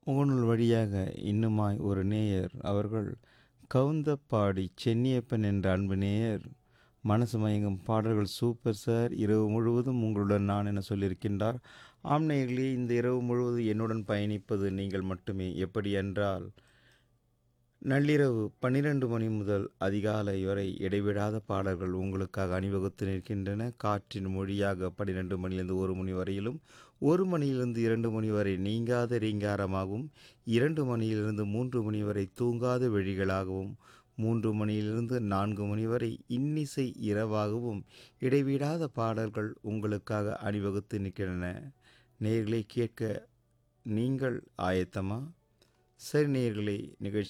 முகநூல் வழியாக இன்னுமாய் ஒரு நேயர் அவர்கள் கவுந்தப்பாடி சென்னியப்பன் என்ற அன்பு நேயர் மனசு மயங்கும் பாடல்கள் சூப்பர் சார் இரவு முழுவதும் உங்களுடன் நான் என சொல்லியிருக்கின்றார் ஆம் நேயர்களே இந்த இரவு முழுவதும் என்னுடன் பயணிப்பது நீங்கள் மட்டுமே எப்படி என்றால் நள்ளிரவு பன்னிரண்டு மணி முதல் அதிகாலை வரை இடைவிடாத பாடல்கள் உங்களுக்காக அணிவகுத்து நிற்கின்றன காற்றின் மொழியாக பன்னிரெண்டு மணியிலிருந்து ஒரு மணி வரையிலும் ஒரு மணியிலிருந்து இரண்டு மணி வரை நீங்காத ரீங்காரமாகவும் இரண்டு மணியிலிருந்து மூன்று மணி வரை தூங்காத வெழிகளாகவும் மூன்று மணியிலிருந்து நான்கு மணி வரை இன்னிசை இரவாகவும் இடைவிடாத பாடல்கள் உங்களுக்காக அணிவகுத்து நிற்கின்றன நேர்களை கேட்க நீங்கள் ஆயத்தமா சரி நேயர்களே நிகழ்ச்சி